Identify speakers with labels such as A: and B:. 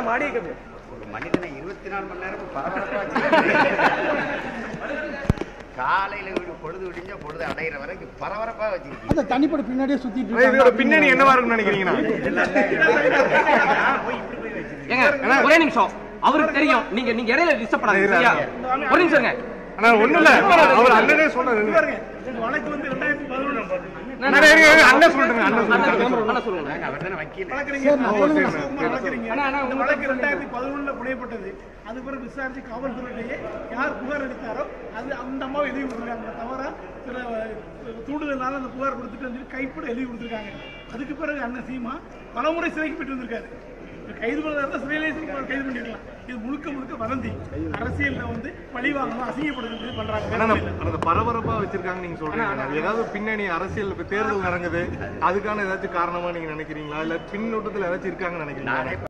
A: மாடியை கம்மி
B: ஒரு மனிதனை இருபத்தி நாலு மணி நேரம் பரபரப்பா வச்சிருக்கீங்க. காலையில விடு பொழுது விடிஞ்ச பொழுது அடையிற வரைக்கும் பரபரப்பா வச்சிருக்கீங்க
C: அந்த தனிப்பட பின்னாடியே சுத்திட்டு
D: இதோட
C: இருக்காங்க
D: பின்னணி என்னவா இருக்கும்னு நினைக்கிறீங்கன்னா
A: ஏங்க ஒரே நிமிஷம் அவருக்கு தெரியும் நீங்க நீங்க இடையில டிஸ்டர்ப் பண்ணாதீங்க சரியா ஒரு நிமிஷம் இருங்க
D: ஆனா ஒண்ணு இல்ல அவர் அண்ணனே சொன்னாரு
E: வழக்கு வந்து ரெண்டாயிரத்தி பதினொன்று
D: அண்ணா, இருங்க, இருங்க, அண்ணன் சொல்லிட்டுங்க அண்ணன் சொல்லிட்டுங்க
A: அண்ணா சொல்லுங்க
B: அவர் தானே வக்கீல்
E: வழக்குறீங்க சிவகுமார் வழக்குறீங்க இந்த வழக்கு ரெண்டாயிரத்தி பதினொன்றுல புனையப்பட்டது அது பிறகு விசாரிச்சு காவல்துறையிலேயே யார் புகார் அளித்தாரோ அது அந்த அம்மாவை எழுதி கொடுத்துருக்காங்க தவறா சில அஹ், தூண்டுதல்னால அந்த புகார் கொடுத்துட்டு வந்து கைப்பட எழுதி கொடுத்துருக்காங்க அதுக்கு பிறகு அண்ணன் சீமா பலமுறை சிறைக்கு போயிட்டு வந்திருக்காரு இப்ப கைது பண்ணதா சிறையிலே கைது பண்ணிருக்கலாம் இது முழுக்க முழுக்க வதந்தி அரசியல்ல வந்து பழி வாங்கணும் அசிங்கப்படுறது
D: ஆனா
E: பண்றாங்க
D: அந்த- அந்த பரபரப்பா வச்சிருக்காங்க நீங்க சொல்றீங்க அது ஏதாவது பின்னணி அரசியல் இப்ப தேர்தல் நடக்குது அதுக்கான ஏதாச்சும் காரணமா நீங்க நினைக்கிறீங்களா இல்ல பின்னூட்டத்துல ஏதாச்சும் இருக்காங்கன்னு நினைக்கிறீங்களா
B: நானே